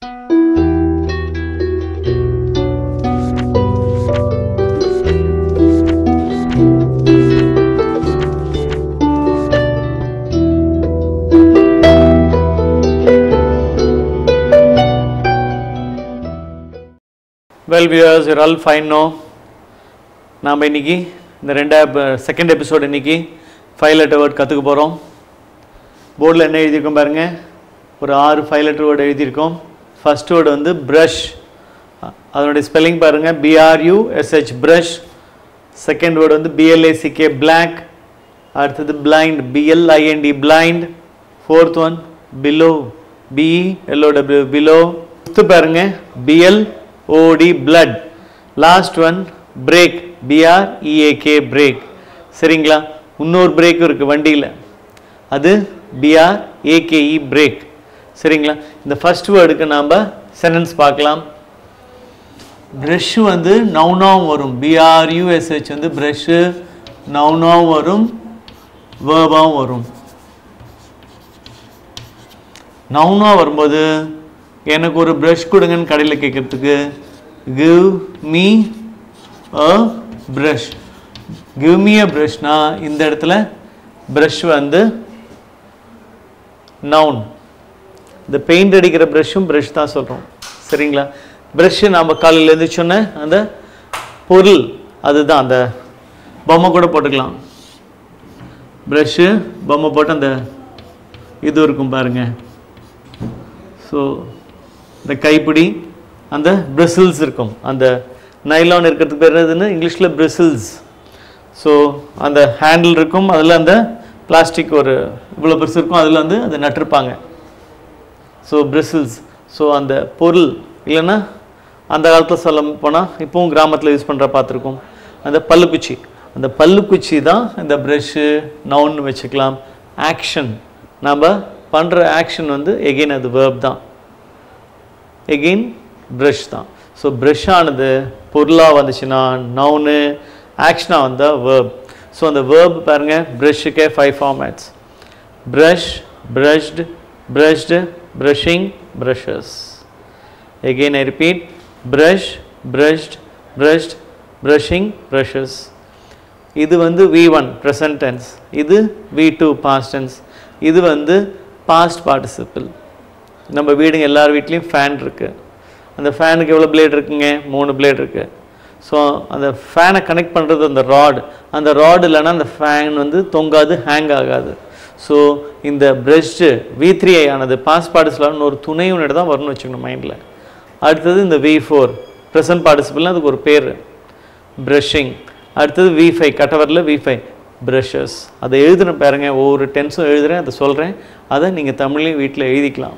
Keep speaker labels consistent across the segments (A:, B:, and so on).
A: well viewers you're all fine now நாம் இன்னைக்கு இந்த ரெண்டா செகண்ட் எபிசோட் இன்னைக்கு ஃபைவ் லெட்டர் வேர்ட் கற்றுக்க போகிறோம் போர்டில் என்ன எழுதியிருக்கோம் பாருங்க ஒரு ஆறு ஃபைவ் லெட்டர் வேர்டு எழுதியிருக்கோம் ஃபர்ஸ்ட் வேர்டு வந்து ப்ரஷ் அதனுடைய ஸ்பெல்லிங் பாருங்கள் பிஆர்யூஎஸ்ஹெச் ப்ரஷ் செகண்ட் வேர்டு வந்து பிஎல்ஏசிகே பிளாக் அடுத்தது blind B L I N D blind fourth one below B E L O W below fifth பாருங்க B L O D blood last one break B R E A K break சரிங்களா இன்னொரு பிரேக்கும் இருக்குது வண்டியில் அது பிஆர் ஏகேஇ பிரேக் சரிங்களா இந்த ஃபர்ஸ்ட் வேர்டுக்கு நாம் சென்டென்ஸ் பார்க்கலாம் ப்ரஷ் வந்து நவுனாவும் வரும் பிஆர்யூஎஸ்ஹெச் வந்து ப்ரஷ்ஷு நவுனாவும் வரும் வேர்பாவும் வரும் நவுனாக வரும்போது எனக்கு ஒரு ப்ரஷ் கொடுங்கன்னு கடையில் கேட்குறதுக்கு give me a brush give me a ப்ரஷ்னா இந்த இடத்துல ப்ரஷ் வந்து நவுன் இந்த பெயிண்ட் அடிக்கிற ப்ரஷ்ஷும் ப்ரஷ் தான் சொல்கிறோம் சரிங்களா ப்ரஷ்ஷு நாம் காலையில் எழுந்திரிச்சோன்னே அந்த பொருள் அதுதான் அந்த பொம்மை கூட போட்டுக்கலாம் ப்ரஷ்ஷு பொம்மை போட்டு அந்த இது இருக்கும் பாருங்க ஸோ இந்த கைப்பிடி அந்த பிரிசில்ஸ் இருக்கும் அந்த நைலான் இருக்கிறதுக்கு பேர் என்னதுன்னு இங்கிலீஷில் பிரிசில்ஸ் ஸோ அந்த ஹேண்டில் இருக்கும் அதில் அந்த பிளாஸ்டிக் ஒரு இவ்வளோ பெருசு இருக்கும் அதில் வந்து அதை நட்டிருப்பாங்க ஸோ பிரிசில்ஸ் ஸோ அந்த பொருள் இல்லைன்னா அந்த காலத்தில் சொல்ல போனால் இப்போவும் கிராமத்தில் யூஸ் பண்ணுற பார்த்துருக்கோம் அந்த பல்லுக்குச்சி அந்த பல்லுக்குச்சி தான் இந்த ப்ரஷ்ஷு நவுன்னு வச்சுக்கலாம் ஆக்ஷன் நாம் பண்ணுற ஆக்ஷன் வந்து எகெயின் அது வேர்ப் தான் எகெயின் ப்ரஷ் தான் ஸோ ப்ரஷ் ஆனது பொருளாக வந்துச்சுன்னா நவுனு ஆக்ஷனாக வந்தால் வேர்ப் ஸோ அந்த வேர்ப் பாருங்கள் ப்ரஷ்ஷுக்கே five formats brush brushed brushed brushing brushes again I repeat brush brushed brushed brushing brushes இது வந்து வி ஒன் ப்ரெசன்ட் டென்ஸ் இது வி டூ பாஸ்ட் டென்ஸ் இது வந்து பாஸ்ட் பார்ட்டிசிபிள் நம்ம வீடுங்க எல்லார் வீட்லேயும் ஃபேன் இருக்குது அந்த ஃபேனுக்கு எவ்வளோ பிளேட் இருக்குங்க மூணு பிளேட் இருக்குது ஸோ அந்த ஃபேனை கனெக்ட் பண்ணுறது அந்த ராட் அந்த ராட் இல்லைன்னா அந்த ஃபேன் வந்து தொங்காது ஹேங் ஆகாது ஸோ இந்த பிரஷ்டு வி த்ரீ ஐ ஆனது பாஸ்ட் பார்ட்டிசிபிளான ஒரு துணை யூனிட் தான் வரணும்னு வச்சுக்கணும் மைண்டில் அடுத்தது இந்த வி ஃபோர் ப்ரெசன்ட் பார்ட்டிசிபிள்னு அதுக்கு ஒரு பேர் ப்ரஷிங் அடுத்தது வி ஃபைவ் கட்டவரில் வி ஃபைவ் ப்ரஷஸ் அதை எழுதுன பாருங்க ஒவ்வொரு டென்ஸும் எழுதுகிறேன் அதை சொல்கிறேன் அதை நீங்கள் தமிழ்லையும் வீட்டில் எழுதிக்கலாம்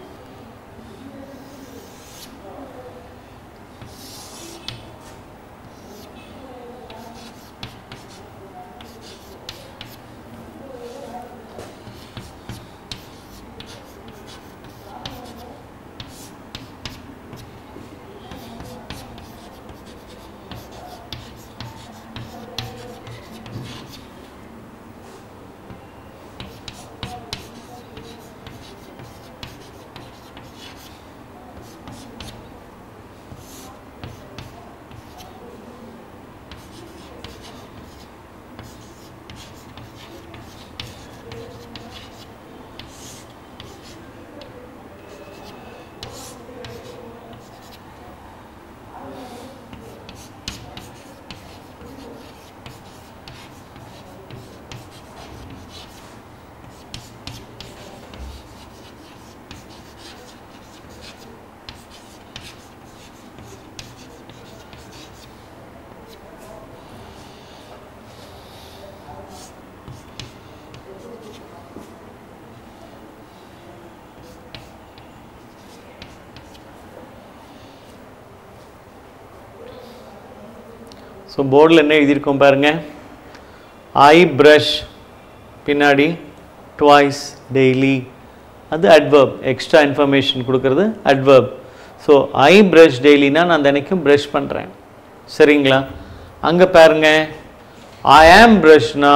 A: ஸோ போர்டில் என்ன எழுதியிருக்கோம் பாருங்க ஐ ப்ரஷ் பின்னாடி ட்வைஸ் டெய்லி அது அட்வர்ப் எக்ஸ்ட்ரா இன்ஃபர்மேஷன் கொடுக்கறது அட்வர்ப் ஸோ ஐ ப்ரஷ் டெய்லினா நான் தினைக்கும் ப்ரஷ் பண்ணுறேன் சரிங்களா அங்கே பாருங்க ஐ ஆம் ப்ரஷ்னா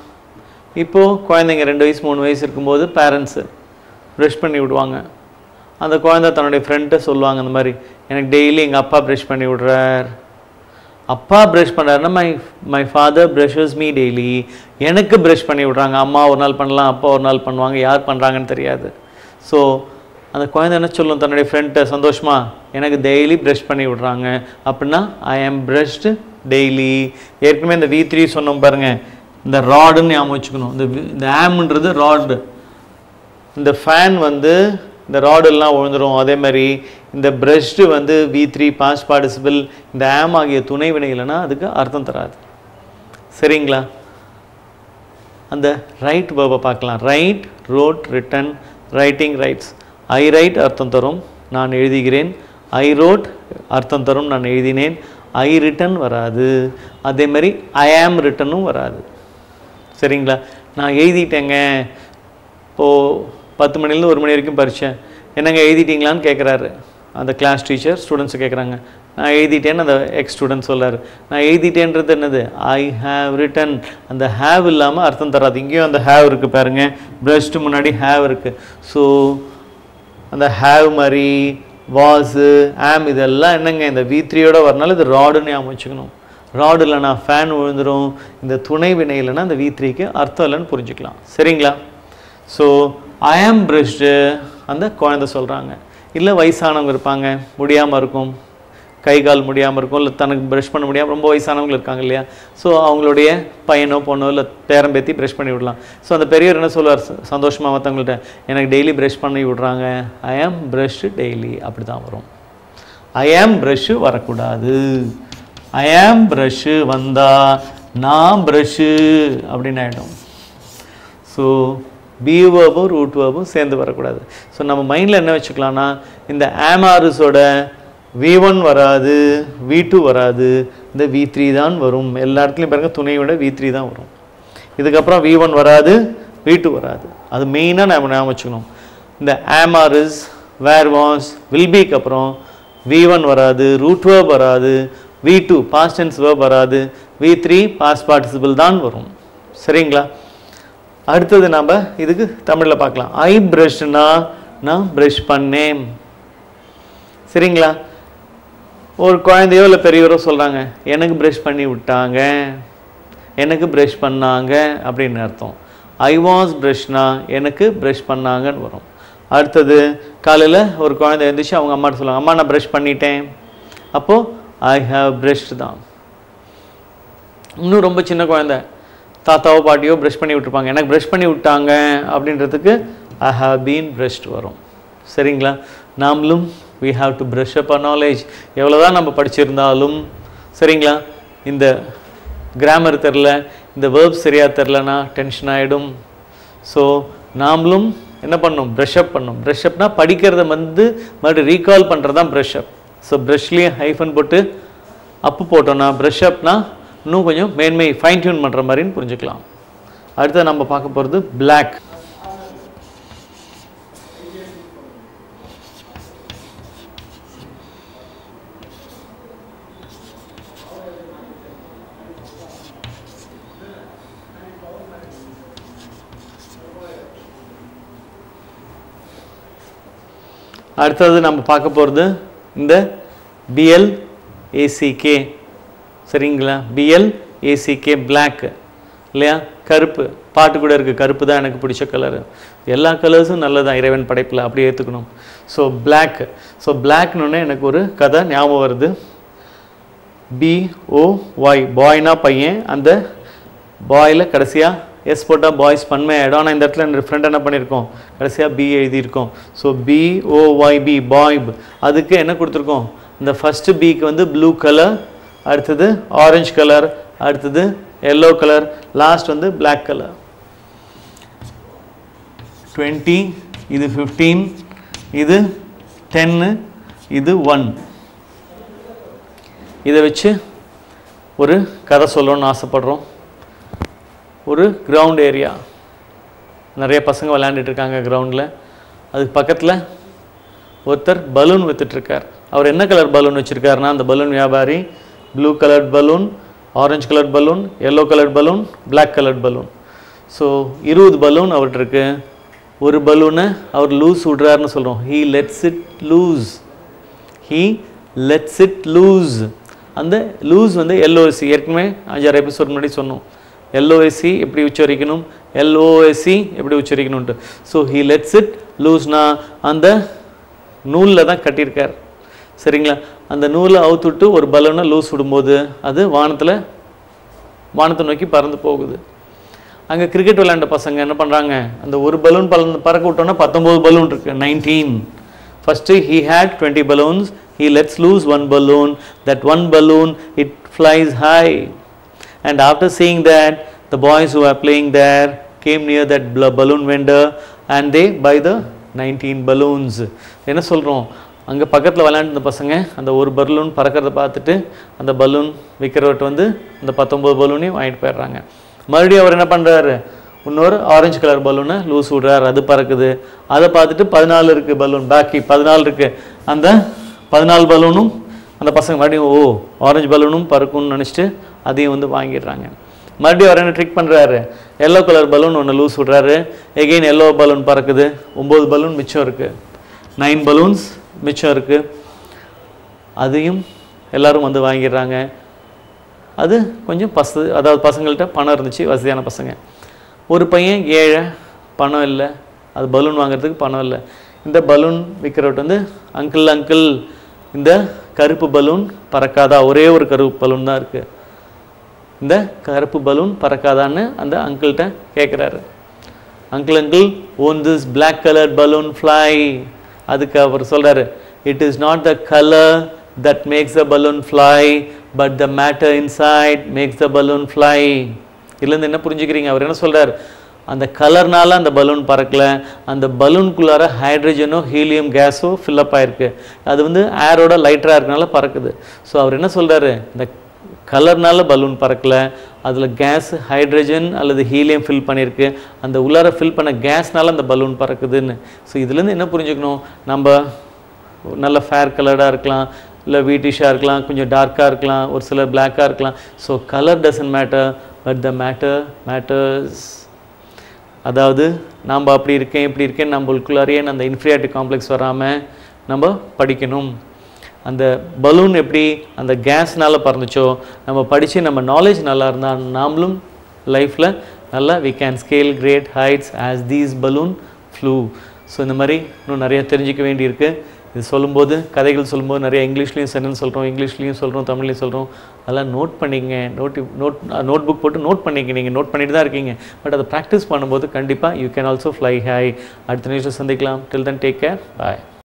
A: இப்போது குழந்தைங்க ரெண்டு வயசு மூணு வயசு இருக்கும்போது பேரண்ட்ஸு ப்ரஷ் பண்ணி விடுவாங்க அந்த குழந்தை தன்னுடைய ஃப்ரெண்ட்டை சொல்லுவாங்க இந்த மாதிரி எனக்கு டெய்லி எங்கள் அப்பா ப்ரஷ் பண்ணி விடுறார் அப்பா ப்ரஷ் பண்ணுறாருன்னா my my father brushes me daily எனக்கு ப்ரஷ் பண்ணி விட்றாங்க அம்மா ஒரு நாள் பண்ணலாம் அப்பா ஒரு நாள் பண்ணுவாங்க யார் பண்ணுறாங்கன்னு தெரியாது ஸோ அந்த குழந்தை என்ன சொல்லும் தன்னுடைய ஃப்ரெண்ட்டை சந்தோஷமா எனக்கு டெய்லி ப்ரஷ் பண்ணி விட்றாங்க அப்படின்னா ஐ ஆம் ப்ரஷ்டு டெய்லி ஏற்கனவே இந்த வி த்ரீ சொன்னோம் பாருங்க இந்த ராடுன்னு ஞாபகம் வச்சுக்கணும் இந்த வி- இந்த ஆம்ன்றது ராடு இந்த ஃபேன் வந்து இந்த ராடெல்லாம் விழுந்துரும் அதே மாதிரி இந்த பிரஷ்டு வந்து வி த்ரீ பாஸ்ட் பார்ட்டிசிபிள் இந்த ஆம் ஆகிய துணை வினை இல்லைன்னா அதுக்கு அர்த்தம் தராது சரிங்களா அந்த ரைட் வேர்பை பார்க்கலாம் write wrote written writing writes I write அர்த்தம் தரும் நான் எழுதுகிறேன் ஐ ரோட் அர்த்தம் தரும் நான் எழுதினேன் ஐ ரிட்டன் வராது அதே மாதிரி ஐ ஆம் ரிட்டனும் வராது சரிங்களா நான் எழுதிட்டேங்க இப்போது பத்து மணிலேருந்து ஒரு மணி வரைக்கும் பரீட்சை என்னங்க எழுதிட்டீங்களான்னு கேட்குறாரு அந்த கிளாஸ் டீச்சர் ஸ்டூடெண்ட்ஸை கேட்குறாங்க நான் எழுதிட்டேன்னு அந்த எக்ஸ் ஸ்டூடெண்ட் சொல்றாரு நான் எழுதிட்டேன்றது என்னது ஐ ஹாவ் ரிட்டன் அந்த ஹேவ் இல்லாமல் அர்த்தம் தராது இங்கேயும் அந்த ஹேவ் இருக்குது பாருங்க பிரஸ்ட் முன்னாடி ஹேவ் இருக்குது ஸோ அந்த ஹேவ் மாதிரி வாஸு ஆம் இதெல்லாம் என்னங்க இந்த வி த்ரீயோட வரனால இது ராடுன்னு ஞாபகம் வச்சுக்கணும் ராடு இல்லைனா ஃபேன் விழுந்துரும் இந்த துணை வினை இல்லைன்னா இந்த வி த்ரீக்கு அர்த்தம் இல்லைன்னு புரிஞ்சுக்கலாம் சரிங்களா ஸோ ஐ ஆம் பிரஷ்டு அந்த குழந்தை சொல்கிறாங்க இல்லை வயசானவங்க இருப்பாங்க முடியாமல் இருக்கும் கை கால் முடியாமல் இருக்கும் இல்லை தனக்கு ப்ரஷ் பண்ண முடியாமல் ரொம்ப வயசானவங்க இருக்காங்க இல்லையா ஸோ அவங்களுடைய பையனோ பொண்ணோ இல்லை பேரம்பேத்தி ப்ரஷ் பண்ணி விடலாம் ஸோ அந்த பெரியவர் என்ன சொல்லுவார் ச- சந்தோஷமா மற்றவங்கள்ட்ட எனக்கு டெய்லி ப்ரஷ் பண்ணி விடுறாங்க ஐ ஆம் ப்ரஷ்டு டெய்லி அப்படி தான் வரும் ஐ ஆம் ப்ரஷ்ஷு வரக்கூடாது ஐ ஆம் ப்ரஷ்ஷு வந்தா நான் ப்ரஷ்ஷு அப்படின்னு ஆகிடும் ஸோ பி வேர்பும் ரூட் வேர்பும் சேர்ந்து வரக்கூடாது ஸோ நம்ம மைண்டில் என்ன வச்சுக்கலாம்னா இந்த ஆமாரிஸோட வி ஒன் வராது வி டூ வராது இந்த வி த்ரீ தான் வரும் எல்லா இடத்துலையும் பாருங்க துணையோட வி த்ரீ தான் வரும் இதுக்கப்புறம் வி ஒன் வராது வி டூ வராது அது மெயினாக நம்ம ஞாபகம் வச்சுக்கணும் இந்த ஆமாரிஸ் வேர் வாஸ் வில் பிக்கு அப்புறம் வி ஒன் வராது ரூட் வேர்ப் வராது V two past tense verb வராது வி த்ரீ பாஸ்ட் பார்ட்டிசிபிள் தான் வரும் சரிங்களா அடுத்தது நம்ம இதுக்கு தமிழில் பார்க்கலாம் ஐ ப்ரஷ்னா நான் ப்ரஷ் பண்ணேன் சரிங்களா ஒரு குழந்தையோ இல்லை பெரியவரோ சொல்கிறாங்க எனக்கு ப்ரஷ் பண்ணி விட்டாங்க எனக்கு ப்ரஷ் பண்ணாங்க அப்படின்னு அர்த்தம் ஐ வாஸ் ப்ரஷ்னா எனக்கு ப்ரஷ் பண்ணாங்கன்னு வரும் அடுத்தது காலையில் ஒரு குழந்தை எழுந்திரிச்சு அவங்க அம்மாட்ட சொல்லுவாங்க அம்மா நான் ப்ரஷ் பண்ணிட்டேன் அப்போது ஐ ஹாவ் ப்ரஷ்டு தான் இன்னும் ரொம்ப சின்ன குழந்தை தாத்தாவோ பாட்டியோ ப்ரஷ் பண்ணி விட்டுருப்பாங்க எனக்கு ப்ரஷ் பண்ணி விட்டாங்க அப்படின்றதுக்கு ஐ ஹாவ் பீன் ப்ரஷ்ட் வரும் சரிங்களா நாமளும் we have to brush up our knowledge எவ்வளோதான் நம்ம படிச்சிருந்தாலும் சரிங்களா இந்த கிராமர் தெரில இந்த வேர்ப் சரியாக தெரிலனா டென்ஷன் ஆகிடும் ஸோ நாமளும் என்ன பண்ணணும் ப்ரஷ் அப் பண்ணணும் ப்ரஷ் அப்னா படிக்கிறத வந்து மறுபடியும் ரீகால் பண்ணுறது தான் ப்ரஷ் அப் ஸோ ப்ரஷ்லேயும் ஹைஃபன் போட்டு அப்பு போட்டோம்னா ப்ரஷ் அப்னா இன்னும் கொஞ்சம் மேன்மை ஃபைன் டியூன் பண்ணுற மாதிரின்னு புரிஞ்சுக்கலாம் அடுத்து நம்ம பார்க்க போகிறது black அடுத்தது நம்ம பார்க்க போகிறது இந்த பிஎல் ஏசிகே சரிங்களா பிஎல் ஏசிகே black இல்லையா கருப்பு பாட்டு கூட இருக்குது கருப்பு தான் எனக்கு பிடிச்ச கலரு எல்லா கலர்ஸும் நல்லதான் இறைவன் படைப்பில் அப்படி ஏற்றுக்கணும் ஸோ black ஸோ பிளாக்னு எனக்கு ஒரு கதை ஞாபகம் வருது பிஓ ஒய் பாய்னா பையன் அந்த பாயில் கடைசியாக எஸ் போட்டால் பாய்ஸ் பன்மை ஆகிடும் ஆனால் இந்த இடத்துல என் ஃப்ரெண்ட் என்ன பண்ணியிருக்கோம் கடைசியாக பி எழுதியிருக்கோம் ஸோ பிஓஒய் பி பாய் அதுக்கு என்ன கொடுத்துருக்கோம் இந்த ஃபஸ்ட்டு பிக்கு வந்து ப்ளூ கலர் அடுத்தது ஆரஞ்சு கலர் அடுத்தது எல்லோ கலர் லாஸ்ட் வந்து Black கலர் டுவெண்ட்டி இது ஃபிஃப்டீன் இது டென்னு இது ஒன் இதை வச்சு ஒரு கதை சொல்லணும்னு ஆசைப்படுறோம் ஒரு கிரவுண்ட் ஏரியா நிறைய பசங்க விளையாண்டுட்டு இருக்காங்க கிரவுண்டில் அதுக்கு பக்கத்தில் ஒருத்தர் பலூன் வித்துட்ருக்கார் அவர் என்ன கலர் பலூன் வச்சுருக்காருன்னா அந்த பலூன் வியாபாரி blue colour balloon orange colour balloon yellow colour balloon Black colour balloon so இருபது பலூன் அவர்கிட்ட இருக்கு ஒரு பலூனை அவர் லூஸ் விடுறாருன்னு சொல்கிறோம் he lets it loose he lets it loose அந்த லூஸ் வந்து எல்ஓஎஸ்சி ஏற்கனவே அஞ்சாறு எபிசோட் முன்னாடி சொன்னோம் எல்ஓஎஸ்சி எப்படி உச்சரிக்கணும் எல்ஓஎஸ்சி எப்படி உச்சரிக்கணும்ட்டு ஸோ ஹீ லெட்ஸ் இட் லூஸ்னா அந்த நூலில் தான் கட்டியிருக்கார் சரிங்களா அந்த நூலை அவுத்துட்டு ஒரு பலூனை லூஸ் விடும்போது அது வானத்தில் வானத்தை நோக்கி பறந்து போகுது அங்கே கிரிக்கெட் விளையாண்ட பசங்க என்ன பண்ணுறாங்க அந்த ஒரு பலூன் பறந்து பறக்க விட்டோன்னா பத்தொம்போது பலூன் இருக்கு nineteen first he had twenty balloons he lets loose one balloon that one balloon it flies high and after seeing that the boys who are playing there came near that bl- balloon vendor and they buy the 19 balloons என்ன சொல்கிறோம் அங்கே பக்கத்தில் விளையாண்டு பசங்க அந்த ஒரு balloon பறக்கிறத பார்த்துட்டு அந்த பலூன் விற்கிறவர்கிட்ட வந்து அந்த பத்தொம்பது பலூனையும் வாங்கிட்டு போயிடுறாங்க மறுபடியும் அவர் என்ன பண்ணுறாரு இன்னொரு ஆரஞ்சு கலர் பலூனை லூஸ் விடுறாரு அது பறக்குது அதை பார்த்துட்டு பதினாலு இருக்குது பலூன் பாக்கி பதினாலு இருக்குது அந்த பதினாலு பலூனும் அந்த பசங்க மறுபடியும் ஓ ஆரஞ்சு பலூனும் பறக்கும்னு நினச்சிட்டு அதையும் வந்து வாங்கிடுறாங்க மறுபடியும் அவர் என்ன ட்ரிக் பண்ணுறாரு எல்லோ கலர் பலூன் ஒன்று லூஸ் விடுறாரு எகெயின் எல்லோ பலூன் பறக்குது ஒம்பது பலூன் மிச்சம் இருக்குது நைன் பலூன்ஸ் மிச்சம் இருக்குது அதையும் எல்லாரும் வந்து வாங்கிடுறாங்க அது கொஞ்சம் பசு அதாவது பசங்கள்கிட்ட பணம் இருந்துச்சு வசதியான பசங்க ஒரு பையன் ஏழை பணம் இல்லை அது பலூன் வாங்குறதுக்கு பணம் இல்லை இந்த பலூன் விற்கிறவர்கிட்ட வந்து அங்கிள் அங்கிள் இந்த கருப்பு பலூன் பறக்காதா ஒரே ஒரு கருப்பு பலூன் தான் இருக்குது இந்த கருப்பு பலூன் பறக்காதான்னு அந்த அங்கிள்கிட்ட கேட்குறாரு uncle uncle won't this black colored balloon fly அதுக்கு அவர் சொல்றாரு it is not the colour that makes the balloon fly but the matter inside makes the balloon fly இதுலேருந்து என்ன புரிஞ்சுக்கிறீங்க அவர் என்ன சொல்றாரு அந்த கலர்னால அந்த பலூன் பறக்கல அந்த பலூனுக்குள்ளார ஹைட்ரஜனோ ஹீலியம் கேஸோ ஃபில்லப் ஆயிருக்கு அது வந்து ஏரோட லைட்டராக இருக்கனால பறக்குது ஸோ அவர் என்ன சொல்றாரு இந்த கலர்னால பலூன் பறக்கல அதில் கேஸ் ஹைட்ரஜன் அல்லது ஹீலியம் ஃபில் பண்ணியிருக்கு அந்த உள்ளார ஃபில் பண்ண கேஸ்னால அந்த பலூன் பறக்குதுன்னு ஸோ இதுலேருந்து என்ன புரிஞ்சுக்கணும் நம்ம நல்ல ஃபேர் கலர்டாக இருக்கலாம் இல்லை வீட்டிஷாக இருக்கலாம் கொஞ்சம் டார்க்காக இருக்கலாம் ஒரு சிலர் பிளாக்காக இருக்கலாம் so colour doesn't matter but the matter matters அதாவது நாம் அப்படி இருக்கேன் இப்படி இருக்கேன் நம்மளுக்குள்ளாரையே அந்த இன்ஃபீரியாரிட்டி காம்ப்ளெக்ஸ் வராமல் நம்ம படிக்கணும் அந்த பலூன் எப்படி அந்த கேஸ்னால பறந்துச்சோ நம்ம படித்து நம்ம நாலேஜ் நல்லா இருந்தால் நாமளும் லைஃப்பில் நல்லா we can scale great heights as these balloon flew so இந்த மாதிரி இன்னும் நிறைய தெரிஞ்சிக்க வேண்டியிருக்கு இது சொல்லும்போது கதைகள் சொல்லும்போது நிறைய இங்கிலீஷ்லேயும் சென்டென்ஸ் சொல்கிறோம் இங்கிலீஷ்லேயும் சொல்கிறோம் தமிழ்லையும் சொல்கிறோம் அதெல்லாம் நோட் பண்ணிங்க நோட் நோட் நோட் புக் போட்டு நோட் பண்ணிக்க நீங்கள் நோட் பண்ணிட்டு தான் இருக்கீங்க பட் அதை ப்ராக்டிஸ் பண்ணும்போது கண்டிப்பாக you can also fly high அடுத்த நிமிஷம் சந்திக்கலாம் டில் தன் டேக் கேர் பாய்